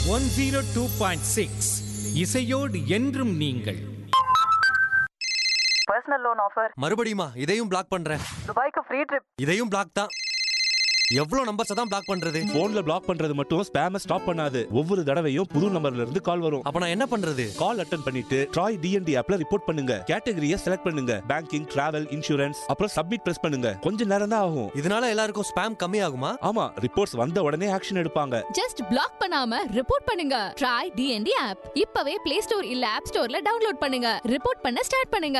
one zero two point six இசையோடு என்றும் நீங்கள் பர்சனல் லோன் ஆஃபர் மறுபடியுமா இதையும் பிளாக் பண்றேன் துபாய்க்கு ஃப்ரீ ட்ரிப் இதையும் பிளாக் தான் எவ்வளவு நம்பர்ஸ் தான் பிளாக் பண்றது போன்ல பிளாக் பண்றது மட்டும் ஸ்பேம ஸ்டாப் பண்ணாது ஒவ்வொரு தடவையும் புது நம்பர்ல இருந்து கால் வரும் அப்ப நான் என்ன பண்றது கால் அட்டன் பண்ணிட்டு ட்ராய் டிஎன்டி ஆப்ல ரிப்போர்ட் பண்ணுங்க கேட்டகரியை செலக்ட் பண்ணுங்க பேங்கிங் டிராவல் இன்சூரன்ஸ் அப்புறம் சப்மிட் பிரஸ் பண்ணுங்க கொஞ்ச நேரம் தான் ஆகும் இதனால எல்லாருக்கும் ஸ்பேம் கம்மி ஆகுமா ஆமா ரிப்போர்ட்ஸ் வந்த உடனே ஆக்ஷன் எடுப்பாங்க ஜஸ்ட் பிளாக் பண்ணாம ரிப்போர்ட் பண்ணுங்க ட்ரை டிஎன்டி ஆப் இப்பவே பிளே ஸ்டோர் இல்ல ஆப் ஸ்டோர்ல டவுன்லோட் பண்ணுங்க ரிப்போர்ட் பண்ண ஸ்டார்ட் பண்ணுங்க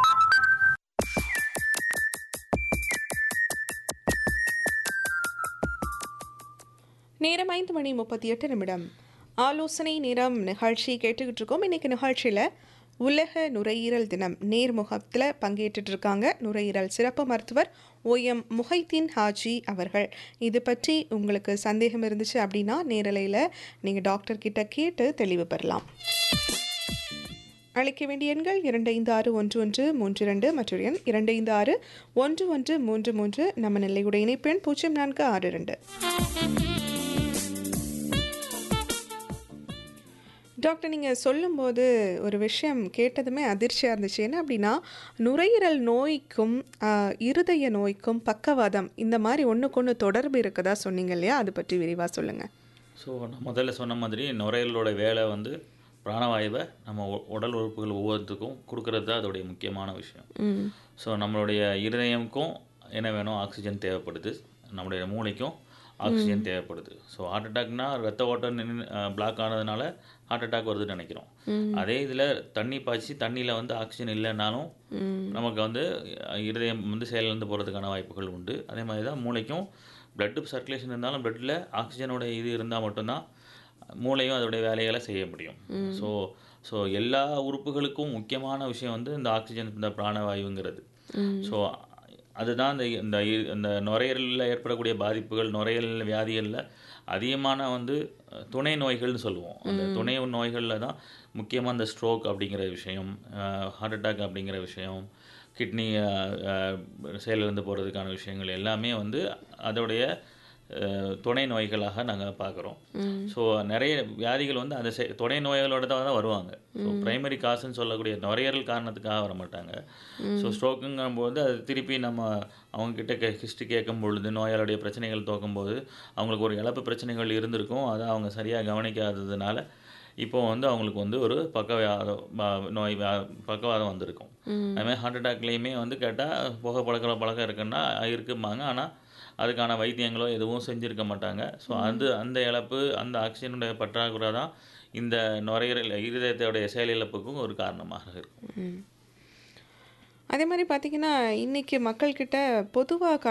நேரம் ஐந்து மணி முப்பத்தி எட்டு நிமிடம் ஆலோசனை நேரம் நிகழ்ச்சி கேட்டுக்கிட்டு இருக்கோம் இன்னைக்கு நிகழ்ச்சியில் உலக நுரையீரல் தினம் நேர்முகத்தில் பங்கேற்றுட்டு இருக்காங்க நுரையீரல் சிறப்பு மருத்துவர் ஓஎம் முஹைதீன் ஹாஜி அவர்கள் இது பற்றி உங்களுக்கு சந்தேகம் இருந்துச்சு அப்படின்னா நேரலையில் நீங்கள் டாக்டர் கிட்ட கேட்டு தெளிவு பெறலாம் அழைக்க வேண்டிய எண்கள் இரண்டு ஐந்து ஆறு ஒன்று ஒன்று மூன்று இரண்டு மற்றொரு எண் இரண்டு ஐந்து ஆறு ஒன்று ஒன்று மூன்று மூன்று நம்ம நெல்லையுடைய இணைப்பெண் பூஜ்ஜியம் நான்கு ஆறு ரெண்டு டாக்டர் நீங்கள் சொல்லும்போது ஒரு விஷயம் கேட்டதுமே அதிர்ச்சியாக இருந்துச்சு என்ன அப்படின்னா நுரையீரல் நோய்க்கும் ஆஹ், இருதய நோய்க்கும் பக்கவாதம் இந்த மாதிரி ஒன்றுக்கு ஒன்று தொடர்பு இருக்கதா சொன்னீங்க இல்லையா அது பற்றி விரிவாக சொல்லுங்கள் ஸோ நான் முதல்ல சொன்ன மாதிரி நுரையீரலோட வேலை வந்து பிராணவாயுவை நம்ம உ- உடல் உறுப்புகள் ஒவ்வொருத்துக்கும் கொடுக்கறது தான் அதோடைய முக்கியமான விஷயம் ஸோ நம்மளுடைய இருதயமுக்கும் என்ன வேணும் ஆக்சிஜன் தேவைப்படுது நம்மளுடைய மூளைக்கும் ஆக்சிஜன் தேவைப்படுது ஸோ ஹார்ட் அட்டாக்னா ரத்த ஓட்டம் நின்று பிளாக் ஆனதுனால ஹார்ட் அட்டாக் வருதுன்னு நினைக்கிறோம் அதே இதில் தண்ணி பாய்ச்சி தண்ணியில் வந்து ஆக்சிஜன் இல்லைன்னாலும் நமக்கு வந்து அஹ், இருதயம் வந்து செயலிழந்து போகிறதுக்கான வாய்ப்புகள் உண்டு அதே மாதிரி தான் மூளைக்கும் blood சர்க்குலேஷன் இருந்தாலும் பிளட்டில் ஆக்சிஜனோட இது இருந்தால் மட்டும்தான் மூளையும் அதோடைய வேலைகளை செய்ய முடியும் ஸோ ஸோ எல்லா உறுப்புகளுக்கும் முக்கியமான விஷயம் வந்து இந்த ஆக்சிஜன் இந்த பிராணவாயுங்கிறது ஸோ அதுதான் இந்த இந்த இ- இந்த நுரையீரலில் ஏற்படக்கூடிய பாதிப்புகள் நுரையீரல் வியாதிகளில் அதிகமான வந்து அஹ், துணை நோய்கள்னு சொல்லுவோம் அந்த துணை நோய்களில் தான் முக்கியமாக இந்த ஸ்ட்ரோக் அப்படிங்கிற விஷயம் ஹார்ட் அட்டாக் அப்படிங்கிற விஷயம் கிட்னி செயலிழந்து போகிறதுக்கான விஷயங்கள் எல்லாமே வந்து அதோடைய அஹ், துணை நோய்களாக நாங்கள் பார்க்குறோம் ஸோ நிறைய வியாதிகள் வந்து அந்த செ- துணை நோய்களோட தான் தான் வருவாங்க ஸோ பிரைமரி காசுன்னு சொல்லக்கூடிய நுரையீரல் காரணத்துக்காக வர மாட்டாங்க ஸோ ஸ்ட்ரோக்குங்கும்போது அது திருப்பி நம்ம அவங்கக்கிட்ட கே ஹிஸ்ட்ரி கேட்கும் பொழுது நோயாளுடைய பிரச்சனைகள் தோக்கும்போது அவங்களுக்கு ஒரு இழப்பு பிரச்சனைகள் இருந்திருக்கும் அதை அவங்க சரியாக கவனிக்காததுனால இப்போ வந்து அவங்களுக்கு வந்து ஒரு பக்கவாதம் ப- நோய் வா- பக்கவாதம் வந்திருக்கும் அதுமாதிரி ஹார்ட் அட்டாக்லேயுமே வந்து கேட்டால் புகை பழக்கிற பழக்கம் இருக்குன்னா இருக்குமாங்க ஆனால் அதுக்கான வைத்தியங்களோ எதுவும் செஞ்சுருக்க மாட்டாங்க ஸோ அது அந்த இழப்பு அந்த ஆக்சிஜனுடைய பற்றாக்குறை தான் இந்த நுரையீரல் இருதயத்தோடைய செயலிழப்புக்கும் ஒரு காரணமாக இருக்கும் அதே மாதிரி பார்த்தீங்கன்னா இன்னைக்கு மக்கள்கிட்ட பொதுவாக